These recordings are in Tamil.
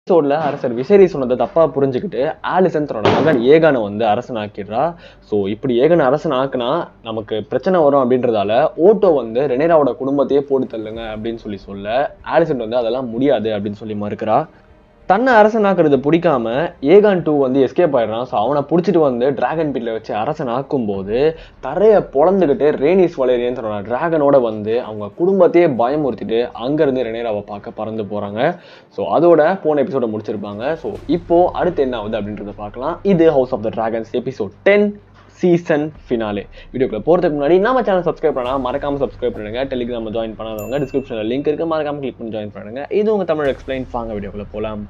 எபிசோட்ல அரசர் விசேரி சொன்னதை தப்பா புரிஞ்சுக்கிட்டு ஆலிசன் தன்னோட மகன் ஏகானை வந்து அரசன் ஆக்கிடுறா ஸோ இப்படி ஏகனை அரசன் ஆக்குனா நமக்கு பிரச்சனை வரும் அப்படின்றதால ஓட்டோ வந்து ரெனேராவோட குடும்பத்தையே போட்டு தள்ளுங்க அப்படின்னு சொல்லி சொல்ல ஆலிசன் வந்து அதெல்லாம் முடியாது அப்படின்னு சொல்லி மறுக்கிறா தன்னை அரசன் ஆக்குறது பிடிக்காம ஏகான் டூ வந்து எஸ்கேப் ஆயிடுறான் ஸோ அவனை பிடிச்சிட்டு வந்து டிராகன் பீட்ல வச்சு அரசன் ஆக்கும்போது தரையை பொழந்துக்கிட்டு ரேனிஸ் வலேரியன் தன்னோட டிராகனோட வந்து அவங்க குடும்பத்தையே பயமுறுத்திட்டு அங்கேருந்து ரெனேராவை பார்க்க பறந்து போகிறாங்க ஸோ அதோட போன எபிசோட முடிச்சிருப்பாங்க ஸோ இப்போ அடுத்து என்ன ஆகுது அப்படின்றத பார்க்கலாம் இது House of the Dragons episode ten season finale வீடியோக்குள்ள போகிறதுக்கு முன்னாடி நம்ம சேனல் சப்ஸ்கிரைப் பண்ணா மறக்காம சப்ஸ்கிரைப் பண்ணுங்க டெலிகிராம் ஜாயின் பண்ணாதவங்க டிஸ்கிரிப்ஷனில் லிங்க் இருக்கு மறக்காம கிளிக் பண்ணி ஜாயின் பண்ணுங்க இது உங்க தமிழ் எக்ஸ்பிளைன் வாங்க வீடியோக்குள்ள போகலாம்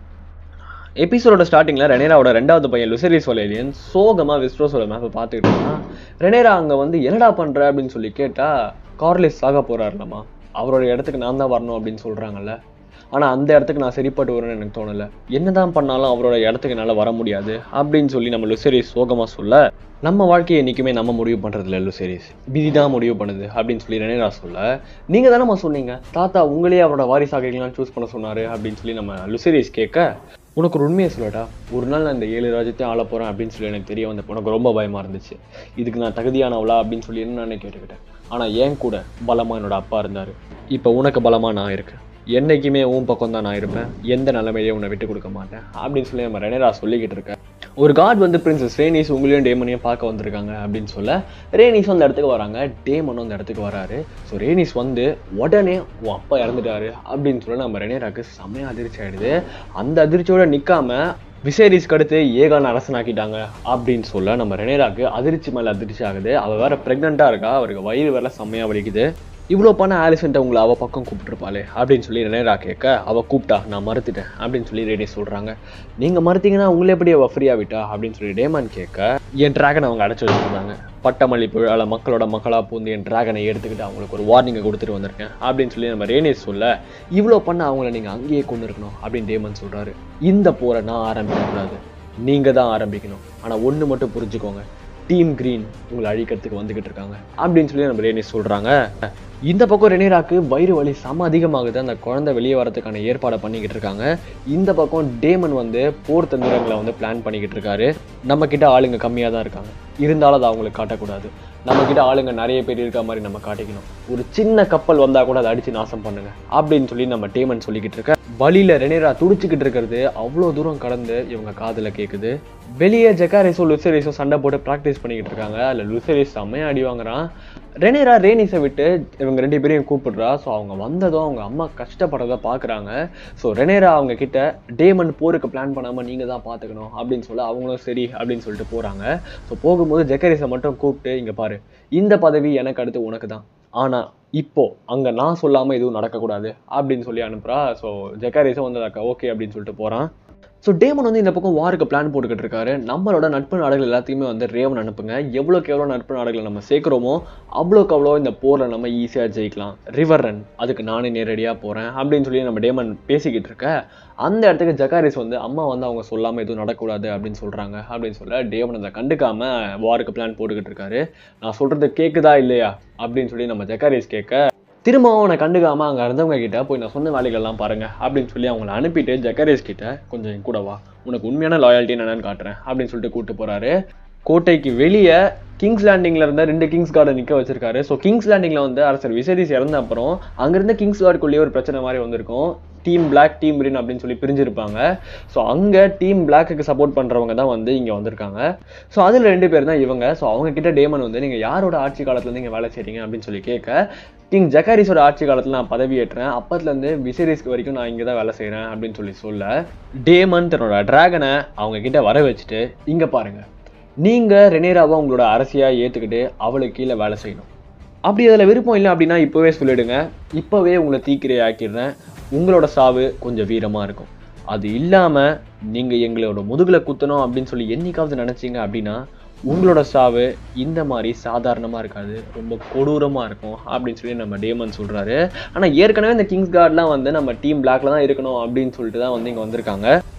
எபிசோட ஸ்டார்டிங்கில் ரெனேராவோட ரெண்டாவது பையன் லுசரிஸ் வலேலியன் சோகமாக விஸ்ட்ரோஸோட மேப்பை பார்த்துக்கிட்டு இருந்தான் ரெனேரா அங்கே வந்து என்னடா பண்ணுற அப்படின்னு சொல்லி கேட்டால் கார்லிஸ் சாக போகிறாருலம்மா அவரோட இடத்துக்கு நான் தான் வரணும் அப்படின்னு சொல்கிறாங்கல்ல ஆனால் அந்த இடத்துக்கு நான் சரிப்பட்டு வரும்னு எனக்கு தோணலை என்னதான் பண்ணாலும் அவரோட இடத்துக்கு என்னால் வர முடியாது அப்படின்னு சொல்லி நம்ம லுசரிஸ் சோகமாக சொல்ல நம்ம வாழ்க்கையை என்றைக்குமே நம்ம முடிவு பண்ணுறதில்ல லுசரிஸ் விதி தான் முடிவு பண்ணுது அப்படின்னு சொல்லி ரெனேரா சொல்ல நீங்கள் தானேம்மா சொன்னீங்க தாத்தா உங்களையே அவரோட வாரிசாகலாம் சூஸ் பண்ண சொன்னார் அப்படின்னு சொல்லி நம்ம லுசரிஸ் கேட்க உனக்கு ஒரு உண்மையை சொல்லட்டா ஒரு நாள் நான் இந்த ஏழு ராஜ்யத்தையும் ஆள போகிறேன் அப்படின்னு சொல்லி எனக்கு தெரிய வந்தப்போ எனக்கு ரொம்ப பயமாக இருந்துச்சு இதுக்கு நான் தகுதியானவளா அப்படின்னு சொல்லி என்ன நானே கேட்டுக்கிட்டேன் ஆனால் ஏன் கூட பலமாக என்னோட அப்பா இருந்தார் இப்போ உனக்கு பலமாக நான் இருக்கேன் என்னைக்குமே உன் பக்கம் தான் நான் இருப்பேன் எந்த நிலைமையிலையும் உன்னை விட்டு கொடுக்க மாட்டேன் அப்படின்னு சொல்லி நம்ம ரெனேரா சொல்லிக்கிட்டு இருக்கேன் ஒரு காட் வந்து பிரின்சஸ் ரேனிஸ் உங்களையும் டேமனையும் பார்க்க வந்திருக்காங்க அப்படின்னு சொல்ல ரேனிஸ் அந்த இடத்துக்கு வராங்க டேமனும் அந்த இடத்துக்கு வராரு ஸோ ரேனிஸ் வந்து உடனே உன் அப்பா இறந்துட்டாரு அப்படின்னு சொல்ல நம்ம ரெனேராக்கு செம்மையா அதிர்ச்சி ஆயிடுது அந்த அதிர்ச்சியோட நிற்காம விசேரிஸ்க்கு அடுத்து ஏகான் அரசனாக்கிட்டாங்க அப்படின்னு சொல்ல நம்ம ரெனேராக்கு அதிர்ச்சி மேலே அதிர்ச்சி ஆகுது அவள் வேற ப்ரெக்னெண்ட்டாக இருக்கா அவருக்கு வயிறு வேற செம்மையாக வலிக்குது இவ்வளோ பண்ண ஆலிசன்ட்ட உங்களை அவள் பக்கம் கூப்பிட்டுருப்பாளே அப்படின்னு சொல்லி ரெனேரா கேட்க அவள் கூப்பிட்டா நான் மறுத்துட்டேன் அப்படின்னு சொல்லி ரேடி சொல்கிறாங்க நீங்கள் மறுத்தீங்கன்னா உங்களை எப்படி அவள் ஃப்ரீயாக விட்டா அப்படின்னு சொல்லி டேமான் கேட்க என் டிராகனை அவங்க அடைச்சி வச்சுருந்தாங்க பட்டமல்லி புழால மக்களோட மக்களாக பூந்து என் டிராகனை எடுத்துக்கிட்டு அவங்களுக்கு ஒரு வார்னிங்கை கொடுத்துட்டு வந்திருக்கேன் அப்படின்னு சொல்லி நம்ம ரேனேஸ் சொல்ல இவ்வளோ பண்ண அவங்கள நீங்கள் அங்கேயே கொண்டு இருக்கணும் அப்படின்னு டேமன் சொல்கிறாரு இந்த போரை நான் ஆரம்பிக்கக்கூடாது நீங்கள் தான் ஆரம்பிக்கணும் ஆனால் ஒன்று மட்டும் புரிஞ்சுக்கோங்க டீம் கிரீன் உங்களை அழிக்கிறதுக்கு வந்துகிட்டு இருக்காங்க அப்படின்னு சொல்லி நம்ம ரேனிஸ் சொல்றாங்க இந்த பக்கம் ரெனேராக்கு வயிறு வலி செம அதிகமாகுது அந்த குழந்தை வெளியே வரதுக்கான ஏற்பாடை பண்ணிக்கிட்டு இருக்காங்க இந்த பக்கம் டேமன் வந்து போர் தந்திரங்களை வந்து பிளான் பண்ணிக்கிட்டு இருக்காரு நம்ம கிட்ட ஆளுங்க கம்மியாக தான் இருக்காங்க இருந்தாலும் அதை அவங்களுக்கு காட்டக்கூடாது நம்ம கிட்ட ஆளுங்க நிறைய பேர் இருக்க மாதிரி நம்ம காட்டிக்கணும் ஒரு சின்ன கப்பல் வந்தா கூட அதை அடிச்சு நாசம் பண்ணுங்க அப்படின்னு சொல்லி நம்ம டேமன் சொல்லிக்கிட்டு இருக்க வழியில ரெனேரா துடிச்சுக்கிட்டு இருக்கிறது அவ்வளோ தூரம் கடந்து இவங்க காதுல கேட்குது வெளியே ஜெக்காரேஸோ லுசரேஸோ சண்டை போட்டு ப்ராக்டிஸ் பண்ணிக்கிட்டு இருக்காங்க அதில் லுசரேஸ் செம்மையா அடி வாங்குறான் ரெனேரா ரேனிஸை விட்டு இவங்க ரெண்டு பேரையும் கூப்பிடுறா ஸோ அவங்க வந்ததும் அவங்க அம்மா கஷ்டப்படுறத பார்க்குறாங்க ஸோ ரெனேரா அவங்க கிட்ட டேமன் போருக்கு பிளான் பண்ணாமல் நீங்கள் தான் பார்த்துக்கணும் அப்படின்னு சொல்ல அவங்களும் சரி அப்படின்னு சொல்லிட்டு போகிறாங்க ஸோ போகும்போது ஜெக்கரிஸை மட்டும் கூப்பிட்டு இங்கே பாரு இந்த பதவி எனக்கு அடுத்து உனக்கு தான் ஆனால் இப்போ அங்கே நான் சொல்லாமல் எதுவும் நடக்கக்கூடாது அப்படின்னு சொல்லி அனுப்புகிறா ஸோ ஜெக்காரிஸும் வந்து ஓகே அப்படின்னு சொல்லிட்டு போகிறான் ஸோ டேமன் வந்து இந்த பக்கம் வாருக்கு பிளான் போட்டுக்கிட்டு இருக்காரு நம்மளோட நட்பு நாடுகள் எல்லாத்தையுமே வந்து ரேவன் அனுப்புங்க எவ்வளோக்கு எவ்வளோ நட்பு நாடுகளை நம்ம சேர்க்குறோமோ அவ்வளோக்கு அவ்வளோ இந்த போரில் நம்ம ஈஸியாக ஜெயிக்கலாம் ரிவர் ரன் அதுக்கு நானே நேரடியாக போகிறேன் அப்படின்னு சொல்லி நம்ம டேமன் பேசிக்கிட்டு இருக்க அந்த இடத்துக்கு ஜக்காரிஸ் வந்து அம்மா வந்து அவங்க சொல்லாமல் எதுவும் நடக்கூடாது அப்படின்னு சொல்கிறாங்க அப்படின்னு சொல்ல டேமன் அதை கண்டுக்காம வாருக்கு பிளான் போட்டுக்கிட்டு இருக்காரு நான் சொல்கிறது கேட்குதா இல்லையா அப்படின்னு சொல்லி நம்ம ஜக்காரிஸ் கேட்க திரும்பவும் அவனை கண்டுக்காம அங்கே இருந்தவங்க கிட்ட போய் நான் சொன்ன வேலைகள்லாம் பாருங்க அப்படின்னு சொல்லி அவங்கள அனுப்பிட்டு ஜக்கரேஸ் கிட்ட கொஞ்சம் என் கூட வா உனக்கு உண்மையான லாயாலிட்டி என்னன்னு காட்டுறேன் அப்படின்னு சொல்லிட்டு கூப்பிட்டு போறாரு கோட்டைக்கு வெளியே கிங்ஸ் லேண்டிங்ல இருந்த ரெண்டு கிங்ஸ் கார்டை நிக்க வச்சிருக்காரு ஸோ கிங்ஸ் லேண்டிங்ல வந்து அரசர் விசரிஸ் இறந்த அப்புறம் அங்கிருந்த கிங்ஸ் கார்டுக்குள்ளேயே ஒரு பிரச்சனை மாதிரி வந்திருக்கும் டீம் பிளாக் டீம் கிரீன் அப்படின்னு சொல்லி பிரிஞ்சிருப்பாங்க ஸோ அங்கே டீம் பிளாக்குக்கு சப்போர்ட் பண்ணுறவங்க தான் வந்து இங்கே வந்திருக்காங்க ஸோ அதில் ரெண்டு பேர் தான் இவங்க ஸோ அவங்க கிட்ட டேமன் வந்து நீங்கள் யாரோட ஆட்சி காலத்துல நீங்கள் வேலை செய்றீங்க அப்படின்னு சொல்லி கேட்க கிங் ஜக்காரிஸோட ஆட்சி காலத்தில் நான் பதவி ஏற்றேன் அப்பத்துலேருந்து விசரிஸ்க்கு வரைக்கும் நான் இங்கே தான் வேலை செய்கிறேன் அப்படின்னு சொல்லி சொல்ல டேமன் தன்னோட டிராகனை அவங்க கிட்ட வர வச்சுட்டு இங்கே பாருங்க நீங்கள் ரெனேராவை உங்களோட அரசியாக ஏற்றுக்கிட்டு அவளுக்கு கீழே வேலை செய்யணும் அப்படி அதில் விருப்பம் இல்லை அப்படின்னா இப்போவே சொல்லிடுங்க இப்போவே உங்களை தீக்கிரை ஆக்கிடுறேன் உங்களோட சாவு கொஞ்சம் வீரமாக இருக்கும் அது இல்லாமல் நீங்கள் எங்களோட முதுகில் குத்தணும் அப்படின்னு சொல்லி என்னைக்காவது நினச்சிங்க அப்படின்னா உங்களோட சாவு இந்த மாதிரி சாதாரணமாக இருக்காது ரொம்ப கொடூரமாக இருக்கும் அப்படின்னு சொல்லி நம்ம டேமன் சொல்கிறாரு ஆனால் ஏற்கனவே இந்த கிங்ஸ் கார்ட்லாம் வந்து நம்ம டீம் பிளாக்ல தான் இருக்கணும் அப்படின்னு சொல்லிட்டு தான் வந்து இங்கே வந்திருக்காங்க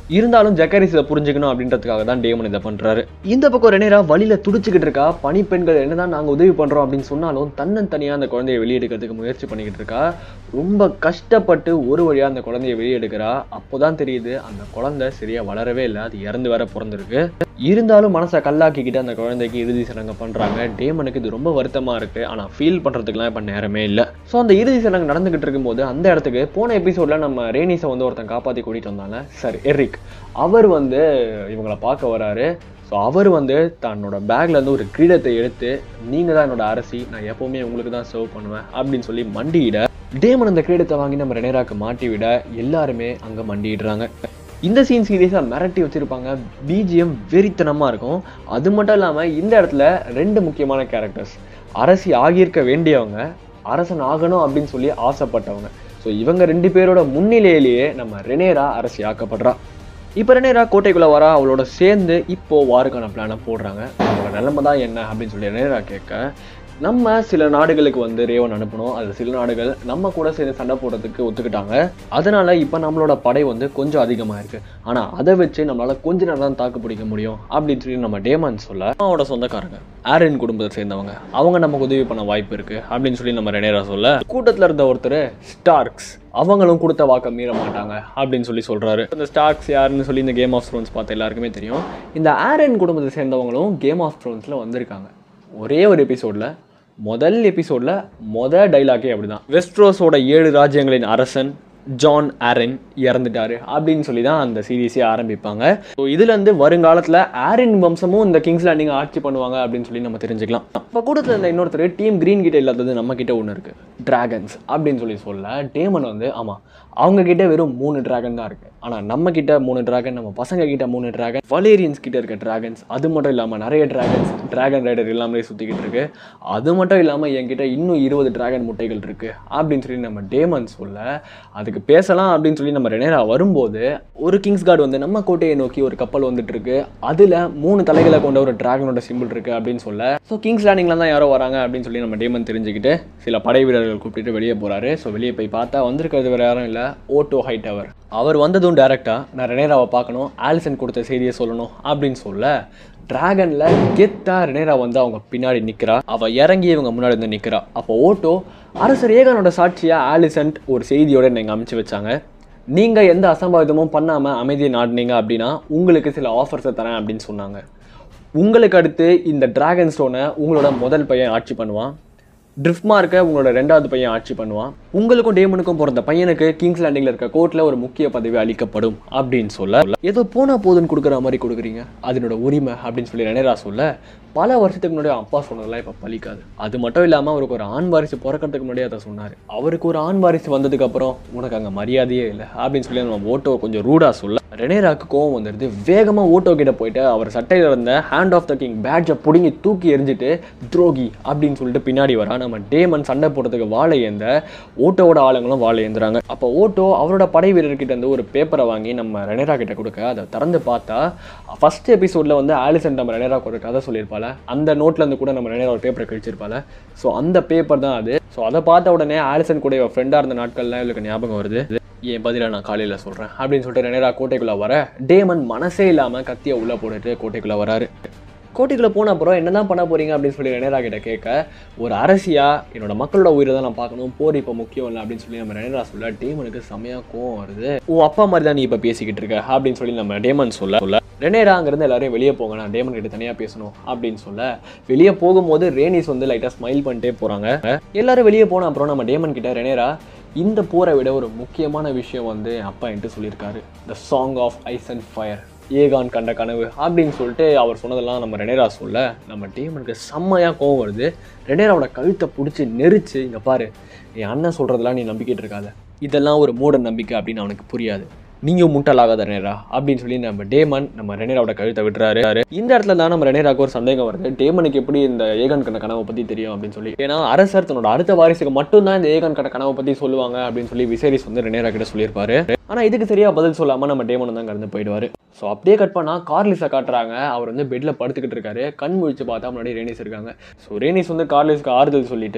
இருந்தாலும் ஜக்கரிஸ் இதை புரிஞ்சுக்கணும் அப்படின்றதுக்காக தான் டேமன் இதை பண்றாரு இந்த பக்கம் ரெனேரா வழியில துடிச்சுக்கிட்டு இருக்கா பனிப்பெண்கள் என்னதான் நாங்க உதவி பண்றோம் அப்படின்னு சொன்னாலும் தன்னந்தனியா அந்த குழந்தையை வெளியெடுக்கிறதுக்கு முயற்சி பண்ணிக்கிட்டு இருக்கா ரொம்ப கஷ்டப்பட்டு ஒரு வழியா அந்த குழந்தையை வெளியெடுக்கிறா அப்போதான் தெரியுது அந்த குழந்தை சரியா வளரவே இல்லை அது இறந்து வேற பிறந்திருக்கு இருந்தாலும் மனசை கல்லாக்கிக்கிட்டு அந்த குழந்தைக்கு இறுதி சடங்கு பண்றாங்க டேமனுக்கு இது ரொம்ப வருத்தமா இருக்கு ஆனா ஃபீல் பண்றதுக்குலாம் இப்ப நேரமே இல்லை ஸோ அந்த இறுதி சடங்கு நடந்துகிட்டு இருக்கும்போது அந்த இடத்துக்கு போன எபிசோட்ல நம்ம ரேனிஸை வந்து ஒருத்தன் காப்பாத்தி கூட்டிட்டு வந்தாங்க சார் எரிக் அவர் வந்து இவங்கள பார்க்க வராரு ஸோ அவர் வந்து தன்னோட பேக்ல இருந்து ஒரு கிரீடத்தை எடுத்து நீங்க தான் என்னோட அரசி நான் எப்பவுமே உங்களுக்கு தான் சர்வ் பண்ணுவேன் அப்படின்னு சொல்லி மண்டியிட டேமன் அந்த கிரீடத்தை வாங்கி நம்ம ரெனேராக்கு மாட்டி விட எல்லாருமே அங்க மண்டிடுறாங்க இந்த சீன் சீரியஸாக மிரட்டி வச்சிருப்பாங்க பிஜிஎம் வெறித்தனமா இருக்கும் அது மட்டும் இல்லாம இந்த இடத்துல ரெண்டு முக்கியமான கேரக்டர்ஸ் அரசி ஆகியிருக்க வேண்டியவங்க அரசன் ஆகணும் அப்படின்னு சொல்லி ஆசைப்பட்டவங்க ஸோ இவங்க ரெண்டு பேரோட முன்னிலையிலேயே நம்ம ரெனேரா அரசி ஆக்கப்படுறா இப்போ ரெனேரா கோட்டைக்குள்ள வரா அவளோட சேர்ந்து இப்போ வாருக்கான பிளானை போடுறாங்க அவங்களோட நிலைமை தான் என்ன அப்படின்னு சொல்லி ரெனேரா கேட்க நம்ம சில நாடுகளுக்கு வந்து ரேவன் அனுப்பணும் அது சில நாடுகள் நம்ம கூட சேர்ந்து சண்டை போடுறதுக்கு ஒத்துக்கிட்டாங்க அதனால இப்போ நம்மளோட படை வந்து கொஞ்சம் அதிகமாக இருக்கு ஆனால் அதை வச்சு நம்மளால கொஞ்ச நேரம் தான் தாக்கு பிடிக்க முடியும் அப்படின்னு சொல்லி நம்ம டேமன் சொல்ல அவனோட சொந்தக்காரங்க ஆரன் குடும்பத்தை சேர்ந்தவங்க அவங்க நமக்கு உதவி பண்ண வாய்ப்பு இருக்கு அப்படின்னு சொல்லி நம்ம ரெனேரா சொல்ல கூட்டத்தில் இருந்த ஒருத்தர் ஸ்டார்க்ஸ் அவங்களும் கொடுத்த வாக்கை மீற மாட்டாங்க அப்படின்னு சொல்லி சொல்றாரு இந்த ஸ்டார்க்ஸ் யாருன்னு சொல்லி இந்த கேம் ஆஃப் த்ரோன்ஸ் பார்த்த எல்லாருக்குமே தெரியும் இந்த ஆரன் குடும்பத்தை சேர்ந்தவங்களும் கேம் ஆஃப் த்ரோன்ஸ்ல வந்திருக்காங்க ஒரே ஒரு எபிசோட்ல முதல் எபிசோட்ல மொத டைலாக்கே அப்படிதான் வெஸ்ட்ரோஸோட ஏழு ராஜ்யங்களின் அரசன் ஜான் ஆரன் இறந்துட்டாரு அப்படின்னு சொல்லி தான் அந்த சீரீஸே ஆரம்பிப்பாங்க ஸோ இதுலேருந்து வருங்காலத்தில் ஆரின் வம்சமும் இந்த கிங்ஸ் லேண்டிங் ஆட்சி பண்ணுவாங்க அப்படின்னு சொல்லி நம்ம தெரிஞ்சுக்கலாம் இப்போ கூட்டத்தில் இருந்த இன்னொருத்தர் டீம் கிரீன் கிட்ட இல்லாதது நம்ம கிட்ட ஒன்று இருக்கு டிராகன்ஸ் அப்படின்னு சொல்லி சொல்ல டேமன் வந்து ஆமாம் அவங்க கிட்ட வெறும் மூணு டிராகன் தான் இருக்கு ஆனால் நம்ம கிட்ட மூணு டிராகன் நம்ம பசங்க கிட்ட மூணு டிராகன் வலேரியன்ஸ் கிட்ட இருக்க டிராகன்ஸ் அது மட்டும் இல்லாமல் நிறைய டிராகன்ஸ் டிராகன் ரைடர் எல்லாமே சுற்றிக்கிட்டு இருக்கு அது மட்டும் இல்லாமல் என்கிட்ட இன்னும் இருபது டிராகன் முட்டைகள் இருக்கு அப்படின்னு சொல்லி நம்ம டேமன் சொல்ல அதுக்கு பேசலாம் அப்படின்னு சொல்லி நம்ம ரெனேரா வரும்போது ஒரு கிங்ஸ் கார்டு வந்து நம்ம கோட்டையை நோக்கி ஒரு கப்பல் வந்துட்டு இருக்கு அதுல மூணு தலைகளை கொண்ட ஒரு டிராகனோட சிம்பிள் இருக்கு அப்படின்னு சொல்ல ஸோ கிங்ஸ் லேண்டிங்ல தான் யாரோ வராங்க அப்படின்னு சொல்லி நம்ம டேமன் தெரிஞ்சுக்கிட்டு சில படை வீரர்கள் கூப்பிட்டு வெளியே போறாரு ஸோ வெளியே போய் பார்த்தா வந்திருக்கிறது வேற யாரும் இல்லை ஓட்டோ ஹைட் அவர் அவர் வந்ததும் டேரக்டா நான் ரெனேராவை பார்க்கணும் ஆலிசன் கொடுத்த செய்தியை சொல்லணும் அப்படின்னு சொல்ல டிராகன்ல கெத்தா ரெனேரா வந்து அவங்க பின்னாடி நிக்கிறா அவ இறங்கி இவங்க முன்னாடி வந்து நிக்கிறா அப்போ ஓட்டோ அரசர் ஏகனோட சாட்சியா ஆலிசன்ட் ஒரு செய்தியோட நீங்க அமைச்சு வச்சாங்க நீங்க எந்த அசம்பாவிதமும் பண்ணாம அமைதியை நாடினீங்க அப்படின்னா உங்களுக்கு சில ஆஃபர்ஸை தரேன் அப்படின்னு சொன்னாங்க உங்களுக்கு அடுத்து இந்த டிராகன் ஸ்டோனை உங்களோட முதல் பையன் ஆட்சி பண்ணுவான் ட்ரிஃப்ட்மார்க்கை உங்களோட ரெண்டாவது பையன் ஆட்சி பண்ணுவான் உங்களுக்கும் டேமனுக்கும் பிறந்த பையனுக்கு கிங்ஸ் லேண்டிங்ல இருக்க கோர்ட்ல ஒரு முக்கிய பதவி அளிக்கப்படும் அப்படின்னு சொல்ல ஏதோ போனா போதுன்னு கொடுக்குற மாதிரி கொடுக்குறீங்க அதனோட உரிமை அப்படின்னு சொல்லி ரெனேரா சொல்ல பல வருஷத்துக்கு முன்னாடி அப்பா சொன்னதெல்லாம் இப்போ பலிக்காது அது மட்டும் இல்லாமல் அவருக்கு ஒரு ஆண் வாரிசு பிறக்கிறதுக்கு முன்னாடி அதை சொன்னார் அவருக்கு ஒரு ஆண் வாரிசு வந்ததுக்கு அப்புறம் உனக்கு அங்கே மரியாதையே இல்லை அப்படின்னு சொல்லி நம்ம ஓட்டோ கொஞ்சம் ரூடாக சொல்ல ரெனேராக்கு கோவம் வந்துடுது வேகமாக ஓட்டோ கிட்ட போயிட்டு அவர் சட்டையில் இருந்த ஹேண்ட் ஆஃப் த கிங் பேட்சை பிடுங்கி தூக்கி எறிஞ்சிட்டு துரோகி அப்படின்னு சொல்லிட்டு பின்னாடி வரா நம்ம டேமன் சண்டை போடுறதுக்கு வாழை ஏந்த ஓட்டோவோட ஆளுங்களும் வாழை ஏந்துறாங்க அப்போ ஓட்டோ அவரோட படை வீரர்கிட்ட இருந்து ஒரு பேப்பரை வாங்கி நம்ம ரெனேரா கிட்ட கொடுக்க அதை திறந்து பார்த்தா ஃபர்ஸ்ட் எபிசோட்ல வந்து ஆலிசன் நம்ம ரெனேராக்கு ஒரு கதை சொல்லியிருப்பாள் அந்த நோட்ல இருந்து கூட நம்ம ரெனேரா ஒரு பேப்பரை கழிச்சிருப்பாள் ஸோ அந்த பேப்பர் தான் அது ஸோ அதை பார்த்த உடனே ஆலிசன் கூட இவன் ஃப்ரெண்டாக இருந்த நாட்கள்லாம் இவளுக்கு ஞாபகம் வருது என் பதிலாக நான் காலையில் சொல்கிறேன் அப்படின்னு சொல்லிட்டு ரெனேரா கோட்டைக்குள்ளே வர டேமன் மனசே இல்லாமல் கத்தியை உள்ளே போட்டுட்டு கோட்டைக்குள்ளே வராரு கோட்டைக்குள்ளே போன அப்புறம் என்னதான் பண்ண போறீங்க அப்படின்னு சொல்லி ரெனேரா கிட்ட கேட்க ஒரு அரசியா என்னோட மக்களோட உயிரை தான் நான் பார்க்கணும் போர் இப்போ முக்கியம் இல்லை அப்படின்னு சொல்லி நம்ம ரெனேரா சொல்ல டேமனுக்கு செமையா கோவம் வருது உன் அப்பா மாதிரி தான் நீ இப்போ பேசிக்கிட்டு இருக்க அப்படின்னு சொல்லி நம்ம டேமன் சொல்ல சொல்ல ரெனேரா அங்கிருந்து எல்லாரையும் வெளியே போங்க நான் டேமன் கிட்ட தனியாக பேசணும் அப்படின்னு சொல்ல வெளியே போகும்போது ரேனிஸ் வந்து லைட்டாக ஸ்மைல் பண்ணிட்டே போகிறாங்க எல்லாரும் வெளியே போன அப்புறம் நம்ம டேமன் கிட்ட ரெனேரா இந்த போரை விட ஒரு முக்கியமான விஷயம் வந்து என் அப்பா என்கிட்ட சொல்லியிருக்காரு the Song of Ice and Fire Aegon கண்ட கனவு அப்படின்னு சொல்லிட்டு அவர் சொன்னதெல்லாம் நம்ம ரெனேரா சொல்ல நம்ம டீமனுக்கு செம்மையாக கோவம் வருது ரெனேராவோட கழுத்தை பிடிச்சி நெரிச்சு இங்கே பாரு என் அண்ணன் சொல்கிறதெல்லாம் நீ நம்பிக்கிட்டு இருக்காத இதெல்லாம் ஒரு மூட நம்பிக்கை அப்படின்னு அவனுக்கு புரியாது நீங்க முட்டலாகாத ரெனேரா அப்படின்னு சொல்லி நம்ம டேமன் நம்ம ரெனேராவோட கழுத்தை விட்டுறாரு இந்த இடத்துல தான் நம்ம ரெனேராக்கு ஒரு சந்தேகம் வருது டேமனுக்கு எப்படி இந்த ஏகான் கண்ட கனவை பத்தி தெரியும் அப்படின்னு சொல்லி ஏன்னா அரசர் தன்னோட அடுத்த வாரிசுக்கு மட்டும்தான் இந்த ஏகான் கண்ட கனவை பத்தி சொல்லுவாங்க அப்படின்னு சொல்லி விசேரிஸ் வந்து ரெனேரா கிட்ட சொல்லியிருப்பாரு ஆனா இதுக்கு சரியா பதில் சொல்லாம நம்ம டேமன் தான் கடந்து போயிடுவாரு ஸோ அப்படியே கட் பண்ணா கார்லிஸை காட்டுறாங்க அவர் வந்து பெட்ல படுத்துக்கிட்டு இருக்காரு கண் முழிச்சு பார்த்தா முன்னாடி ரேனிஸ் இருக்காங்க ஸோ ரேனிஸ் வந்து கார்லிஸ்க்கு ஆறுதல் சொல்லிட்டு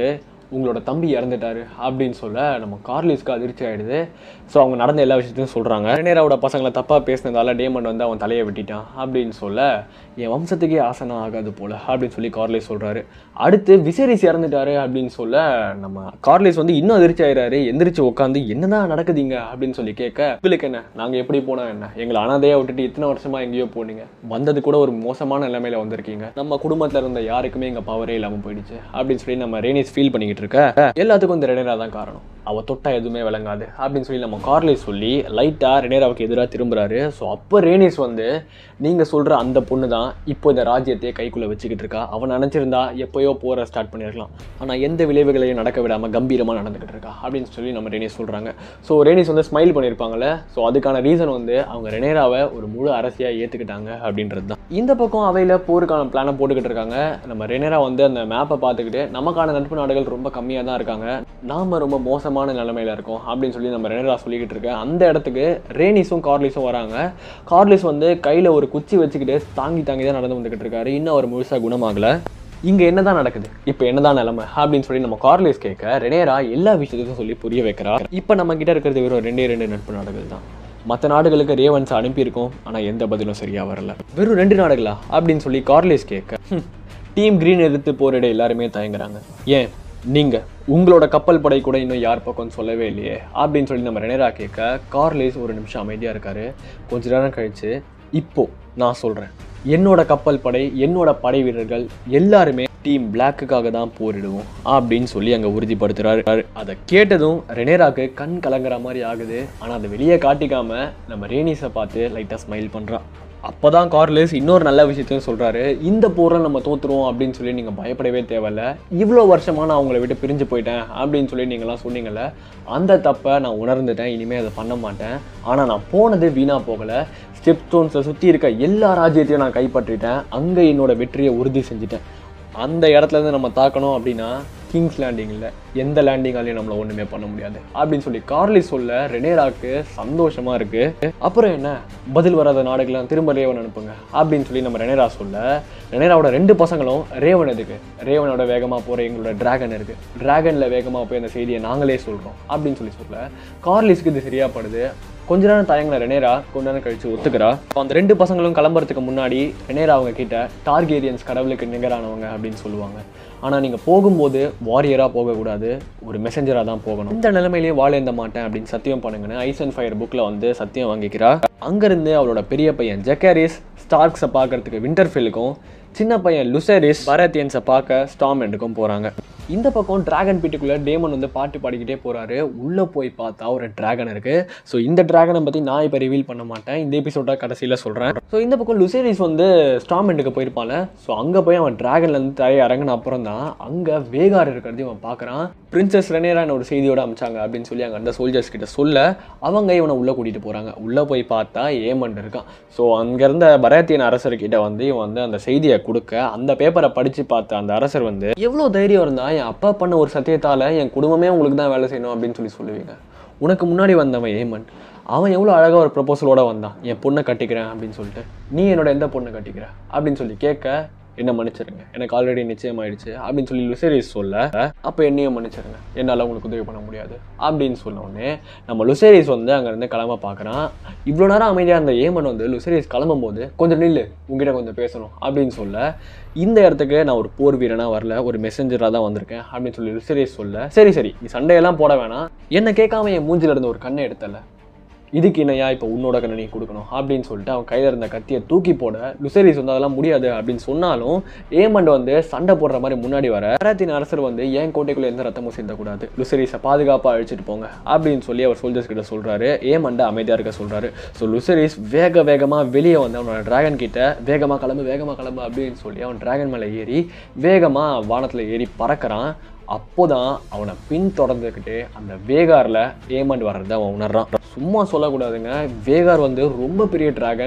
உங்களோட தம்பி இறந்துட்டாரு அப்படின்னு சொல்ல நம்ம கார்லிஸ்க்கு அதிர்ச்சி ஆயிடுது ஸோ அவங்க நடந்த எல்லா விஷயத்தையும் சொல்கிறாங்க ரெனேராவோட பசங்களை தப்பாக பேசினதால டேமண்ட் வந்து அவன் தலையை வெட்டிட்டான் அப்படின்னு சொல்ல என் வம்சத்துக்கே ஆசனம் ஆகாது போல அப்படின்னு சொல்லி கார்லிஸ் சொல்கிறாரு அடுத்து விசேரிஸ் இறந்துட்டாரு அப்படின்னு சொல்ல நம்ம கார்லிஸ் வந்து இன்னும் அதிர்ச்சி ஆயிடுறாரு எந்திரிச்சு உட்காந்து என்னதான் நடக்குதுங்க அப்படின்னு சொல்லி கேட்க உங்களுக்கு என்ன நாங்கள் எப்படி போனா என்ன எங்களை அனாதையா விட்டுட்டு இத்தனை வருஷமா எங்கேயோ போனீங்க வந்தது கூட ஒரு மோசமான நிலைமையில வந்திருக்கீங்க நம்ம குடும்பத்துல இருந்த யாருக்குமே எங்க பவரே இல்லாம போயிடுச்சு அப்படின்னு சொல்லி நம்ம ரேனிஸ் ஃபீல் பண்ணிக்கிட்டு இருக்க எல்லாத்துக்கும் இந்த ரெனேரா தான் காரணம் அவ தொட்டா எதுவுமே விளங்காது அப்படின்னு சொல்லி நம்ம கார்லிஸ் சொல்லி லைட்டா ரெனேராவுக்கு எதிராக திரும்புறாரு ஸோ அப்போ ரேனிஸ் வந்து நீங்க சொல்ற அந்த பொண்ணு தான் இப்போ இந்த ராஜ்யத்தையே கைக்குள்ள வச்சுக்கிட்டு இருக்கா அவன் நினைச்சிருந்தா எப்பயோ போற ஸ்டார்ட் பண்ணிருக்கலாம் ஆனா எந்த விளைவுகளையும் நடக்க விடாம கம்பீரமா நடந்துகிட்டு இருக்கா அப்படின்னு சொல்லி நம்ம ரேனிஸ் சொல்றாங்க ஸோ ரேனிஸ் வந்து ஸ்மைல் பண்ணியிருப்பாங்கல்ல ஸோ அதுக்கான ரீசன் வந்து அவங்க ரெனேராவை ஒரு முழு அரசியா ஏத்துக்கிட்டாங்க அப்படின்றது தான் இந்த பக்கம் அவையில போருக்கான பிளானை போட்டுக்கிட்டு இருக்காங்க நம்ம ரெனேரா வந்து அந்த மேப்பை பார்த்துக்கிட்டு நமக்கான நட்பு நாடுகள் ரொம்ப கம்மியாக தான் இருக்காங்க நாம ரொம்ப மோசமான நிலைமையில இருக்கோம் அப்படின்னு சொல்லி நம்ம ரெனேரா சொல்லிக்கிட்டு இருக்க அந்த இடத்துக்கு ரேனிஸும் கார்லிஸும் வராங்க கார்லிஸ் வந்து கையில ஒரு குச்சி வச்சுக்கிட்டு தாங்கி தாங்கி தான் நடந்து வந்துகிட்டு இருக்காரு இன்னும் அவர் முழுசா குணமாகல இங்க என்னதான் நடக்குது இப்போ என்னதான் நிலைமை அப்படின்னு சொல்லி நம்ம கார்லிஸ் கேட்க ரெனேரா எல்லா விஷயத்தையும் சொல்லி புரிய வைக்கிறா இப்போ நம்ம கிட்ட இருக்கிறது வெறும் ரெண்டே ரெண்டு நட்பு நாடுகள் தான் மற்ற நாடுகளுக்கு ரேவன்ஸ் அனுப்பியிருக்கோம் ஆனால் எந்த பதிலும் சரியா வரல வெறும் ரெண்டு நாடுகளா அப்படின்னு சொல்லி கார்லிஸ் கேட்க டீம் கிரீன் எதிர்த்து போரிட எல்லாருமே தயங்குறாங்க ஏன் நீங்க உங்களோட கப்பல் படை கூட இன்னும் யார் பக்கம் சொல்லவே இல்லையே அப்படின்னு சொல்லி நம்ம ரெனேரா கேட்க கார்லிஸ் ஒரு நிமிஷம் அமைதியா இருக்காரு கொஞ்ச நேரம் கழிச்சு இப்போ நான் சொல்றேன் என்னோட கப்பல் படை என்னோட படை வீரர்கள் எல்லாருமே டீம் பிளாக்குக்காக தான் போரிடுவோம் அப்படின்னு சொல்லி அங்க உறுதிப்படுத்துறாரு அதை கேட்டதும் ரெனேராக்கு கண் கலங்குற மாதிரி ஆகுது ஆனா அதை வெளியே காட்டிக்காம நம்ம ரேனிஸை பார்த்து லைட்டா ஸ்மைல் பண்றா அப்பதான் கார்லிஸ் இன்னொரு நல்ல விஷயத்தையும் சொல்றாரு இந்த போரை நம்ம தோத்துருவோம் அப்படின்னு சொல்லி நீங்க பயப்படவே தேவையில்ல இவ்வளோ வருஷமா நான் உங்களை விட்டு பிரிஞ்சு போயிட்டேன் அப்படின்னு சொல்லி நீங்களாம் சொன்னீங்கல்ல அந்த தப்பை நான் உணர்ந்துட்டேன் இனிமே அதை பண்ண மாட்டேன் ஆனா நான் போனது வீணா போகல ஸ்டெப் ஸ்டோன்ஸை சுற்றி இருக்க எல்லா ராஜ்யத்தையும் நான் கைப்பற்றிட்டேன் அங்கே என்னோட வெற்றியை உறுதி செஞ்சுட்டேன் அந்த இடத்துல இருந்து நம்ம தாக்கணும் அப்படின்னா கிங்ஸ் லேண்டிங் இல்லை எந்த லேண்டிங்காலையும் நம்மள ஒன்றுமே பண்ண முடியாது அப்படின்னு சொல்லி கார்லி சொல்ல ரெனேராக்கு சந்தோஷமா இருக்கு அப்புறம் என்ன பதில் வராத நாடுகள்லாம் திரும்ப ரேவன் அனுப்புங்க அப்படின்னு சொல்லி நம்ம ரெனேரா சொல்ல ரெனேராவோட ரெண்டு பசங்களும் ரேவன் எதுக்கு ரேவனோட வேகமாக போகிற எங்களோட டிராகன் இருக்கு டிராகனில் வேகமாக போய் அந்த செய்தியை நாங்களே சொல்கிறோம் அப்படின்னு சொல்லி சொல்ல கார்லிஸ்க்கு இது சரியா படுது கொஞ்ச நேரம் தயங்கின ரெனேரா கொஞ்ச நேரம் கழிச்சு ஒத்துக்கிறா அப்ப அந்த ரெண்டு பசங்களும் கிளம்புறதுக்கு முன்னாடி ரெனேரா அவங்க கிட்ட டார்கேரியன்ஸ் கடவுளுக்கு நிகரானவங்க அப்படின்னு சொல்லுவாங்க ஆனா நீங்க போகும்போது வாரியரா போகக்கூடாது ஒரு மெசஞ்சரா தான் போகணும் இந்த நிலைமையிலேயே வாழேந்த மாட்டேன் அப்படின்னு சத்தியம் பண்ணுங்கன்னு ஐஸ் அண்ட் ஃபயர் புக்ல வந்து சத்தியம் வாங்கிக்கிறா அங்கிருந்து அவளோட பெரிய பையன் ஜெக்காரிஸ் ஸ்டார்க்ஸை பார்க்கறதுக்கு விண்டர்ஃபீல்டுக்கும் சின்ன பையன் லுசரிஸ் பரத்தியன்ஸை பார்க்க ஸ்டாம் எண்டுக்கும் போறாங்க இந்த பக்கம் டிராகன் பீட்டுக்குள்ள டேமன் வந்து பாட்டு பாடிக்கிட்டே போறாரு உள்ள போய் பார்த்தா ஒரு டிராகன் இருக்கு ஸோ இந்த டிராகனை பத்தி நான் இப்போ ரிவீல் பண்ண மாட்டேன் இந்த எபிசோட கடைசியில சொல்றேன் ஸோ இந்த பக்கம் லுசேரிஸ் வந்து ஸ்டாம் எண்டுக்கு போயிருப்பான்ல ஸோ அங்க போய் அவன் டிராகன்ல இருந்து தரையை இறங்கின அப்புறம் தான் அங்க வேகார் இருக்கிறதையும் அவன் பார்க்கறான் பிரின்சஸ் ரெனேரான ஒரு செய்தியோட அமிச்சாங்க அப்படின்னு சொல்லி அங்க அந்த சோல்ஜர்ஸ் கிட்ட சொல்ல அவங்க இவனை உள்ள கூட்டிட்டு போறாங்க உள்ள போய் பார்த்தா ஏமண்ட் இருக்கான் ஸோ அங்க இருந்த பரத்தியன் அரசர்கிட்ட வந்து இவன் வந்து அந்த செய்தியை கொடுக்க அந்த பேப்பரை படிச்சு பார்த்த அந்த அரசர் வந்து எவ்வளோ தைரியம் இருந்தா என் அப்பா பண்ண ஒரு சத்தியத்தால என் குடும்பமே உங்களுக்கு தான் வேலை செய்யணும் அப்படின்னு சொல்லி சொல்லுவீங்க உனக்கு முன்னாடி வந்தவன் ஏமன் அவன் எவ்வளோ அழகாக ஒரு ப்ரப்போசலோட வந்தான் என் பொண்ணை கட்டிக்கிறேன் அப்படின்னு சொல்லிட்டு நீ என்னோட எந்த பொண்ணை கட்டிக்கிற அப்படின்னு சொல்லி கேட்க என்ன மன்னிச்சிருங்க எனக்கு ஆல்ரெடி நிச்சயம் ஆயிடுச்சு அப்படின்னு சொல்லி லுசேரிஸ் சொல்ல அப்போ என்னையும் மன்னிச்சிருங்க என்னால் உங்களுக்கு உதவி பண்ண முடியாது அப்படின்னு சொன்ன உடனே நம்ம லுசேரிஸ் வந்து அங்கேருந்து கிளம்ப பார்க்குறான் இவ்வளோ நேரம் அமைதியாக இருந்த ஏமன் வந்து லுசேரிஸ் கிளம்பும் போது கொஞ்சம் நில்லு உங்ககிட்ட கொஞ்சம் பேசணும் அப்படின்னு சொல்ல இந்த இடத்துக்கு நான் ஒரு போர் வீரனா வரல ஒரு மெசஞ்சராக தான் வந்திருக்கேன் அப்படின்னு சொல்லி லுசேரிஸ் சொல்ல சரி சரி நீ சண்டையெல்லாம் போட வேணாம் என்ன கேட்காம என் மூஞ்சில இருந்த ஒரு கண்ணை எடுத்தல இதுக்கு என்னையா இப்போ உன்னோட கண்ணை நீ கொடுக்கணும் அப்படின்னு சொல்லிட்டு அவன் கையில் இருந்த கத்தியை தூக்கி போட லுசரிஸ் வந்து அதெல்லாம் முடியாது அப்படின்னு சொன்னாலும் ஏமண்ட் வந்து சண்டை போடுற மாதிரி முன்னாடி வர பராத்தின் அரசர் வந்து ஏன் கோட்டைக்குள்ள எந்த ரத்தமும் சிந்தக்கூடாது லுசரிஸை பாதுகாப்பாக அழிச்சிட்டு போங்க அப்படின்னு சொல்லி அவர் சோல்ஜர்ஸ் கிட்ட சொல்றாரு ஏமண்டை அமைதியாக இருக்க சொல்றாரு ஸோ லுசரிஸ் வேக வேகமாக வெளியே வந்து அவனோட டிராகன் கிட்ட வேகமாக கிளம்பு வேகமாக கிளம்பு அப்படின்னு சொல்லி அவன் டிராகன் மேலே ஏறி வேகமாக வானத்தில் ஏறி பறக்கிறான் அப்போதான் அவனை பின் தொடர்ந்துக்கிட்டு அந்த வேகாரில் ஏமண்ட் வர்றதை அவன் உணர்றான் சும்மா சொல்லக்கூடாதுங்க வேகார் வந்து ரொம்ப பெரிய டிராகன்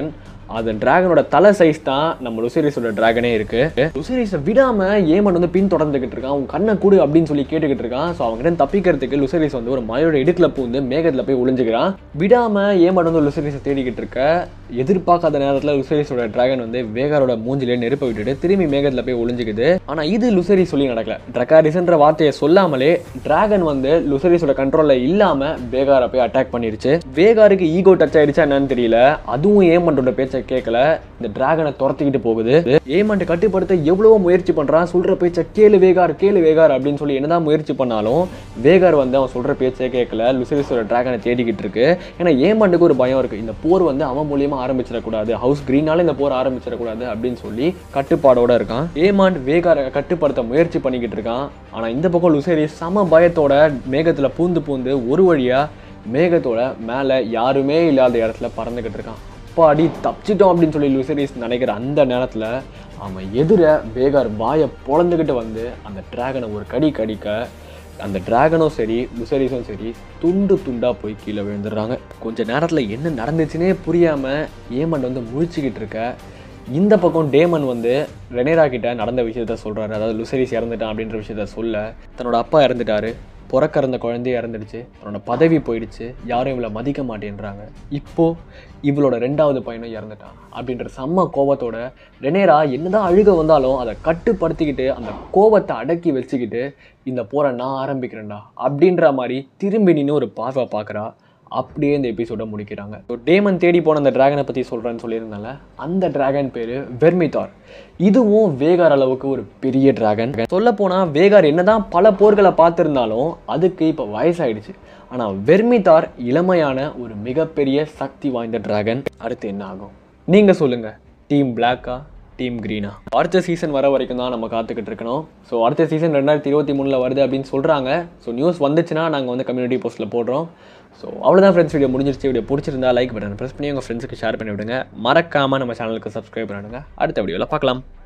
அந்த டிராகனோட தலை சைஸ் தான் நம்ம லுசரிஸோட டிராகனே இருக்கு லுசரிஸை விடாம ஏமன் வந்து பின் தொடர்ந்துகிட்டு இருக்கான் உன் கண்ணை கூடு அப்படின்னு சொல்லி கேட்டுக்கிட்டு இருக்கான் ஸோ அவங்க கிட்ட தப்பிக்கிறதுக்கு லுசரிஸ் வந்து ஒரு மலையோட இடுக்கில் பூந்து மேகத்தில் போய் ஒளிஞ்சுக்கிறான் விடாம ஏமன் வந்து லுசரிஸை தேடிக்கிட்டு இருக்க எதிர்பார்க்காத நேரத்தில் லுசரிஸோட டிராகன் வந்து வேகாரோட மூஞ்சிலே நெருப்பை விட்டுட்டு திரும்பி மேகத்தில் போய் ஒளிஞ்சுக்குது ஆனா இது லுசரி சொல்லி நடக்கல ட்ரகாரிஸ்ன்ற வார்த்தையை சொல்லாமலே டிராகன் வந்து லுசரிஸோட கண்ட்ரோல்ல இல்லாம வேகாரை போய் அட்டாக் பண்ணிருச்சு வேகாருக்கு ஈகோ டச் ஆயிடுச்சா என்னன்னு தெரியல அதுவும் ஏமண்டோட பேச்சை கேட்கல இந்த டிராகனை துரத்திக்கிட்டு போகுது ஏமண்ட் கட்டுப்படுத்த எவ்வளவோ முயற்சி பண்றான் சொல்ற பேச்சை கேளு வேகார் கேளு வேகார் அப்படின்னு சொல்லி என்னதான் முயற்சி பண்ணாலும் வேகார் வந்து அவன் சொல்ற பேச்சே கேட்கல லுசரிஸோட டிராகனை தேடிக்கிட்டு இருக்கு ஏன்னா ஏமண்டுக்கு ஒரு பயம் இருக்கு இந்த போர் வந்து அவன் மூலியமா ஆரம்பிச்சிடக்கூடாது ஹவுஸ் கிரீனால இந்த போர் ஆரம்பிச்சிடக்கூடாது அப்படின்னு சொல்லி கட்டுப்பாடோட இருக்கான் ஏமாண்ட் வேகாரை கட்டுப்படுத்த முயற்சி பண்ணிக்கிட்டு இருக்கான் ஆனா இந்த பக்கம் லுசேரி சம பயத்தோட மேகத்துல பூந்து பூந்து ஒரு வழியா மேகத்தோட மேல யாருமே இல்லாத இடத்துல பறந்துகிட்டு இருக்கான் அப்பாடி தப்பிச்சிட்டோம் அப்படின்னு சொல்லி லுசரிஸ் நினைக்கிற அந்த நேரத்துல அவன் எதிர வேகார் வாயை பொழந்துக்கிட்டு வந்து அந்த டிராகனை ஒரு கடி கடிக்க அந்த டிராகனும் சரி லுசரிஸும் சரி துண்டு துண்டா போய் கீழே விழுந்துடுறாங்க கொஞ்ச நேரத்துல என்ன நடந்துச்சுன்னே புரியாம ஏமன் வந்து முழிச்சுக்கிட்டு இருக்க இந்த பக்கம் டேமன் வந்து ரெனேரா கிட்ட நடந்த விஷயத்த சொல்றாரு அதாவது லுசரிஸ் இறந்துட்டான் அப்படின்ற விஷயத்த சொல்ல தன்னோட அப்பா இறந்துட்டாரு பிறக்க இருந்த குழந்தைய இறந்துடுச்சு அவனோட பதவி போயிடுச்சு யாரும் இவளை மதிக்க மாட்டேன்றாங்க இப்போ இவளோட ரெண்டாவது பையனும் இறந்துட்டான் அப்படின்ற செம்ம கோபத்தோட ரெனேரா என்னதான் அழுக வந்தாலும் அதை கட்டுப்படுத்திக்கிட்டு அந்த கோபத்தை அடக்கி வச்சுக்கிட்டு இந்த போரை நான் ஆரம்பிக்கிறேன்டா அப்படின்ற மாதிரி திரும்பி நின்று ஒரு பார்வை பார்க்குறா அப்படியே இந்த எபிசோட முடிக்கிறாங்க ஸோ டேமன் தேடி போன அந்த டிராகனை பற்றி சொல்கிறேன்னு சொல்லியிருந்தால அந்த டிராகன் பேர் வெர்மிதார் இதுவும் வேகார் அளவுக்கு ஒரு பெரிய டிராகன் சொல்ல போனால் வேகார் என்னதான் பல போர்களை பார்த்துருந்தாலும் அதுக்கு இப்போ வயசாயிடுச்சு ஆனால் வெர்மிதார் இளமையான ஒரு மிகப்பெரிய சக்தி வாய்ந்த டிராகன் அடுத்து என்ன ஆகும் நீங்கள் சொல்லுங்கள் டீம் பிளாக்கா டீம் க்ரீனா அடுத்த சீசன் வர வரைக்கும் தான் நம்ம காத்துக்கிட்டு இருக்கணும் ஸோ அடுத்த சீசன் ரெண்டாயிரத்தி இருபத்தி மூணில் வருது அப்படின்னு சொல்கிறாங்க ஸோ நியூஸ் வந்துச்சுன்னா நாங்கள் வந்து கம்யூனிட்டி போஸ்ட்டில் போடுறோம் ஸோ அவ்வளோதான் ஃப்ரெண்ட்ஸ் வீடியோ முடிஞ்சிருச்சு வீடியோ பிடிச்சிருந்தா லைக் பட்டன் ப்ரெஸ் பண்ணி உங்கள் ஃப்ரெண்ட்ஸுக்கு ஷேர் பண்ணி விடுங்க மறக்காமல் நம்ம சேனலுக்கு சப்ஸ்கிரைப் பண்ணிடுங்க அடுத்த வீடியோவில் பார்க்கலாம்